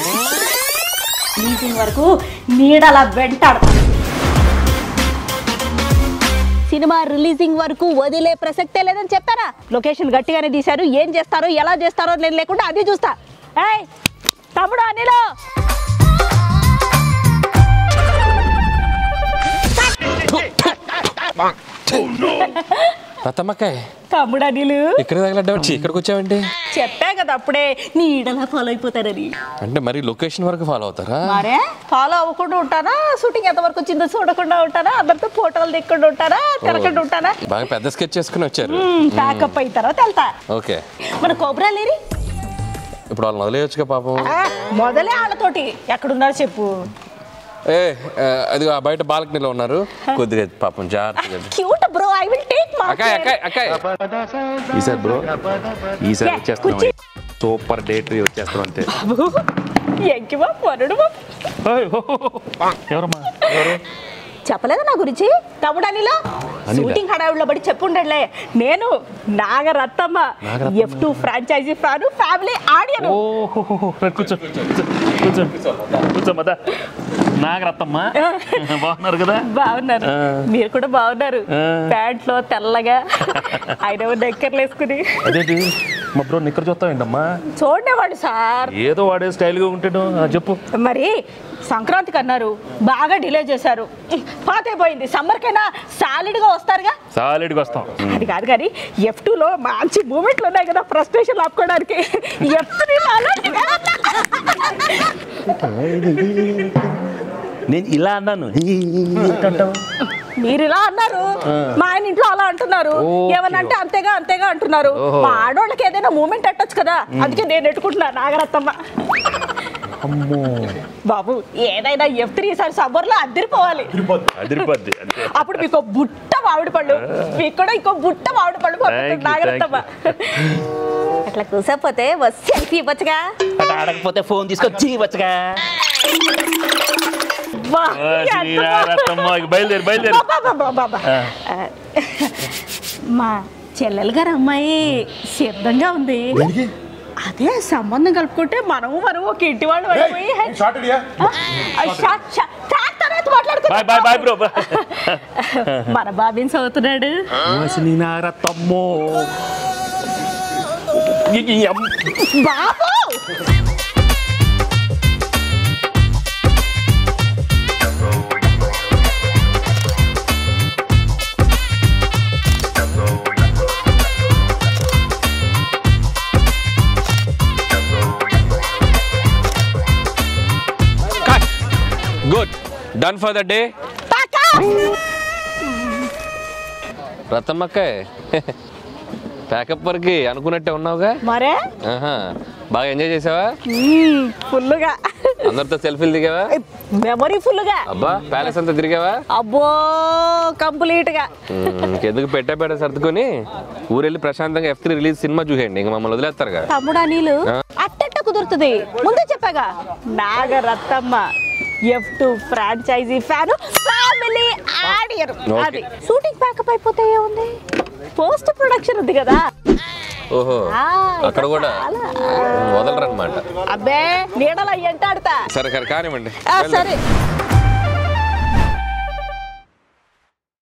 Releasing వరకు నీడల వెంటాడు cinema releasing వరకు వదిలే ప్రసక్తే లేదని చెప్పారా లొకేషన్ గట్టిగానే తీశారు ఏం చేస్తారో ఎలా చేస్తారో నేను లేకుండా అది చూస్తా ఏయ్ తమ్ముడు అనిలో రతమ్మకాయ్ తమ్ముడు అనిలు ఇక్కడ తగలడ్డా వచ్చి ఇక్కడికి వచ్చావండి చెప్పా కదా అప్పుడే నీడలా ఫాలో అయిపోతారని అంటే మరి లొకేషన్ వరకు ఫాలో అవుతారా మరే ఫాలో అవ్వకుండా ఉంటానా షూటింగ్ ఎంతవరకు వచ్చిందో చూడకుండా ఉంటానా అందరితో ఫోటోలు దిక్కుండా ఉంటానా తిరగకుండా ఉంటానా బాగా పెద్ద స్కెచ్ చేసుకుని వచ్చారు ప్యాకప్ అయిన తర్వాత వెళ్తా ఓకే మన కోబ్రా లేరి ఇప్పుడు వాళ్ళని వదిలేయచ్చుగా పాపం ఆ, మొదలే వాళ్ళతోటి ఎక్కడున్నారో చెప్పు ఏ ఆ, అది ఆ బయట బాల్కనీలో ఉన్నారు కొద్దిగా పాపం జాగ్రత్తగా cute bro I will take మా అక్కాయ్ అక్కాయ్ అక్కాయ్ ఈసారి బ్రో ఈసారి Yeah, వచ్చేస్తున్నాం కుర్చీ. సూపర్ డేట్ వచ్చేస్తున్నాం అంతే ఎంకివా వరుడు ఎవరమ్మా ఎవరు చెప్పలేదా నా గురించి తమ్ముడు అనిలో అనిలా? షూటింగ్ హడావుడిలో పడి చెప్పుండలే నేను Nagarathnamma Nagarathnamma. F two franchisee fan family audience ఓహో కూర్చో కూర్చో కూర్చో మదా నాగరత్తమ్మ బాగున్నారు కదా బాగున్నారు ఆ. మీరు కూడా బాగున్నారు ఆ. ప్యాంట్ లో తెల్లగా ఆయన దగ్గరలు వేసుకుని అదేంటి మా బ్రో నిక్కర్ చూస్తావు ఏంటమ్మా చూడేవాడు సార్ ఏదో వాడే స్టైల్గా ఉంటాడు ఆ, చెప్పు మరి సంక్రాంతికి అన్నారు బాగా డిలే చేశారు పాత అయిపోయింది సమ్మర్కైనా సాలిడ్ గా వస్తారుగా సాలిడ్గా వస్తాం అది కాదు కానీ ఎఫ్ లో మంచి మూమెంట్లు ఉన్నాయి కదా ఫ్రస్ట్రేషన్ ఆపుకోవడానికి ఎఫ్ నేను ఇలా అన్నాను మీరు ఇలా అన్నారు మా ఆయన ఇంట్లో అలా అంటున్నారు ఓకే. ఏమనంటే అంతేగా అంతేగా అంటున్నారు ఓహో. మా ఆడోళ్ళకి ఏదైనా మూమెంట్ అట్టొచ్చు కదా అందుకే నేను ఎట్టుకుంటున్నా నాగరత్తమ్మ అమ్మో బాబు ఏదైనా ఎఫ్ త్రీ సార్ సమ్మర్ లో అద్దరిపోవాలి అదిరిపోద్ది అంతే అప్పుడు మీకు ఒక బుట్ట మామిడి పళ్ళు మీకు కూడా ఇంకో బుట్ట మామిడి పళ్ళు Thank you, నాగరత్తమ్మ అట్లా కూసపోతే బస్ సెల్ఫీ ఇవ్వచ్చుగా అటు ఆడకపోతే ఫోన్ తీసుకొచ్చి వచ్చగా వా, ఎంత బా- బయలుదేరి బయలుదేరి బాబా, బాబా, బాబా. ఆ. ఆ, మా చెల్లెలు గారు అమ్మాయి సిద్ధంగా ఉంది అదే సంబంధం కలుపుకుంటే మనము మనము ఒక ఇంటి వాళ్ళు పడిపోయి ఆ, షాట్, షాట్, షాట్ తర్వాత మాట్లాడుకుందాం. బాయ్ బాయ్ బాయ్ బ్రో మన బాబిన్స్ అవుతున్నాడు నీ నాగరత్తమ్మో బాబు cut good done for the day పాకా. రతమ్మక్కాయ్ ప్యాకప్ వరకు అనుకున్నట్టే ఉన్నావుగా మరే ఆహా. బాగా ఎంజాయ్ చేసావా మ్మ్, ఫుల్లుగా అందరితో సెల్ఫీలు దిగావా మెమరీ ఫుల్లుగా అబ్బా ప్యాలెస్ అంతా తిరిగావా అబ్బో కంప్లీట్ గా మ్మ్, ఇంకెందుకు పెట్టా పెట్ట సర్దుకొని ఊరెళ్ళి ప్రశాంతంగా ఎఫ్ త్రీ రిలీజ్ సినిమా చూసేయండి ఇంక మమ్మల్ని వదిలేస్తారు కదా తమ్ముడా నీళ్ళు ఆ. అట్టట్ట కుదురుతుంది ముందే చెప్పాగా Nagarathnamma F two franchisee fan family ఆడియర్ Okay. అది షూటింగ్ ప్యాకప్ అయిపోతే ఏముంది పోస్ట్ ప్రొడక్షన్ ఉంది కదా ఓహో ఆ, అక్కడ కూడా చాలా. వదలరనమాట అబ్బే నీడలు ఎంటాడుతా సరే సరే కానివ్వండి ఆ, సరే